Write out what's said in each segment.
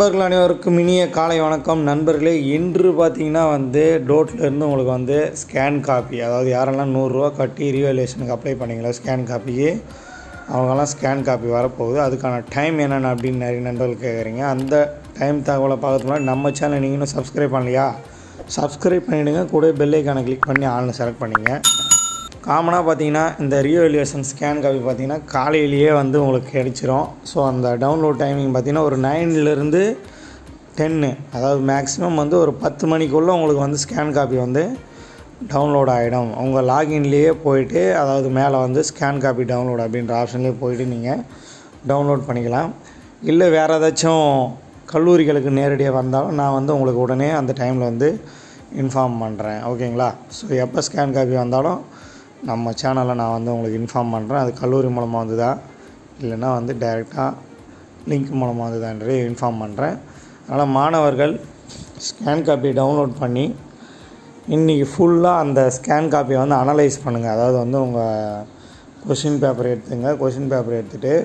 நண்பர்கள் அனைவருக்கும் இனிய காலை வணக்கம் நண்பர்களே இன்று பார்த்தீங்கன்னா வந்து டோட்லேருந்து உங்களுக்கு வந்து ஸ்கேன் காப்பி அதாவது யாரெல்லாம் நூறுரூவா கட்டி ரீவேல்யூஷனுக்கு அப்ளை பண்ணீங்களோ ஸ்கேன் காப்பிக்கு அவங்கெல்லாம் ஸ்கேன் காப்பி வரப்போகுது அதுக்கான டைம் என்னென்ன அப்படின்னு நிறைய நண்பர்கள் கேட்குறீங்க அந்த டைம் தகவலை பார்க்கறதுக்கு முன்னாடி நம்ம சேனல் நீங்கள் இன்னும் சப்ஸ்கிரைப் பண்ணலையா சப்ஸ்கிரைப் பண்ணிவிடுங்க கூட பெல் ஐக்கானை கிளிக் பண்ணி ஆன்லைன் செலக்ட் பண்ணிங்க காமனாக பார்த்தீங்கன்னா இந்த ரீவேல்யூஷன் ஸ்கேன் காப்பி பார்த்தீங்கன்னா காலையிலேயே வந்து உங்களுக்கு கிடைச்சிரும் ஸோ அந்த டவுன்லோட் டைமிங் பார்த்தீங்கன்னா ஒரு நைன்லேருந்து டென்னு அதாவது மேக்ஸிமம் வந்து ஒரு பத்து மணிக்குள்ளே உங்களுக்கு வந்து ஸ்கேன் காப்பி வந்து டவுன்லோட் ஆகிடும் உங்கள் லாகின்லேயே போயிட்டு அதாவது மேலே வந்து ஸ்கேன் காப்பி டவுன்லோட் அப்படின்ற ஆப்ஷன்லேயே போயிட்டு நீங்கள் டவுன்லோட் பண்ணிக்கலாம் இல்லை வேறு ஏதாச்சும் கல்லூரிகளுக்கு நேரடியாக வந்தாலும் நான் வந்து உங்களுக்கு உடனே அந்த டைமில் வந்து இன்ஃபார்ம் பண்ணுறேன் ஓகேங்களா ஸோ எப்போ ஸ்கேன் காப்பி வந்தாலும் நம்ம சேனலில் நான் வந்து உங்களுக்கு இன்ஃபார்ம் பண்ணுறேன் அது கல்லூரி மூலமாக வந்துதா இல்லைன்னா வந்து டைரெக்டாக லிங்க் மூலமாக வந்துதான்றதை இன்ஃபார்ம் பண்ணுறேன் அதனால் மாணவர்கள் ஸ்கேன் காப்பி டவுன்லோட் பண்ணி இன்றைக்கி ஃபுல்லாக அந்த ஸ்கேன் காப்பியை வந்து அனலைஸ் பண்ணுங்கள் அதாவது வந்து உங்கள் கொஷின் பேப்பர் எடுத்துங்க கொஷின் பேப்பர் எடுத்துகிட்டு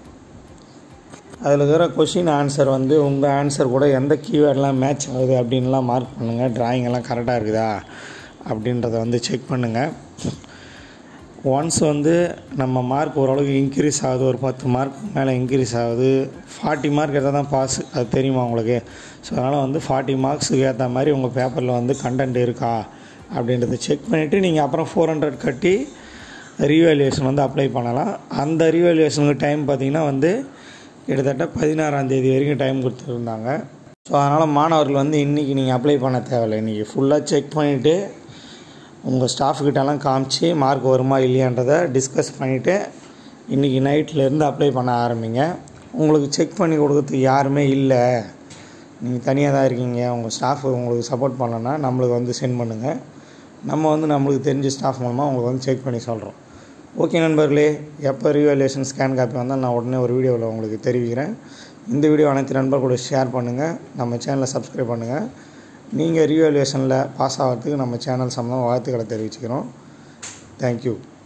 அதில் இருக்கிற கொஷின் ஆன்சர் வந்து உங்கள் ஆன்சர் கூட எந்த கீவேர்டெலாம் மேட்ச் ஆகுது அப்படின்லாம் மார்க் பண்ணுங்கள் டிராயிங் எல்லாம் கரெக்டாக இருக்குதா அப்படின்றத வந்து செக் பண்ணுங்கள் ஒன்ஸ் வந்து நம்ம மார்க் ஓரளவுக்கு இன்க்ரீஸ் ஆகுது ஒரு பத்து மார்க் மேலே இன்க்ரீஸ் ஆகுது ஃபார்ட்டி மார்க் எடுத்தால் தான் பாஸ் அது தெரியுமா உங்களுக்கு ஸோ அதனால் வந்து ஃபார்ட்டி மார்க்ஸுக்கு ஏற்ற மாதிரி உங்கள் பேப்பரில் வந்து கண்டென்ட் இருக்கா அப்படின்றத செக் பண்ணிவிட்டு நீங்கள் அப்புறம் ஃபோர் ஹண்ட்ரட் கட்டி ரீவேல்யூஷன் வந்து அப்ளை பண்ணலாம் அந்த ரீவேல்யூஷனுக்கு டைம் பார்த்திங்கன்னா வந்து கிட்டத்தட்ட பதினாறாம் தேதி வரைக்கும் டைம் கொடுத்துருந்தாங்க ஸோ அதனால் மாணவர்கள் வந்து இன்றைக்கி நீங்கள் அப்ளை பண்ண தேவையில்லை இன்றைக்கி ஃபுல்லாக செக் பண்ணிவிட்டு உங்கள் ஸ்டாஃப்கிட்டலாம் காமிச்சு மார்க் வருமா இல்லையான்றதை டிஸ்கஸ் பண்ணிவிட்டு இன்றைக்கி நைட்லேருந்து அப்ளை பண்ண ஆரம்பிங்க உங்களுக்கு செக் பண்ணி கொடுக்கறதுக்கு யாருமே இல்லை நீங்கள் தனியாக தான் இருக்கீங்க உங்கள் ஸ்டாஃப் உங்களுக்கு சப்போர்ட் பண்ணலன்னா நம்மளுக்கு வந்து சென்ட் பண்ணுங்கள் நம்ம வந்து நம்மளுக்கு தெரிஞ்ச ஸ்டாஃப் மூலமாக உங்களுக்கு வந்து செக் பண்ணி சொல்கிறோம் ஓகே நண்பர்களே எப்போ ரீவேல்யூஷன் ஸ்கேன் காப்பி வந்தால் நான் உடனே ஒரு வீடியோவில் உங்களுக்கு தெரிவிக்கிறேன் இந்த வீடியோ அனைத்து நண்பர் கூட ஷேர் பண்ணுங்கள் நம்ம சேனலை சப்ஸ்கிரைப் பண்ணுங்கள் நீங்கள் ரீவேல்யூஷனில் பாஸ் ஆகிறதுக்கு நம்ம சேனல் சம்மந்தமாக வாழ்த்துக்களை தெரிவிச்சுக்கிறோம் தேங்க்யூ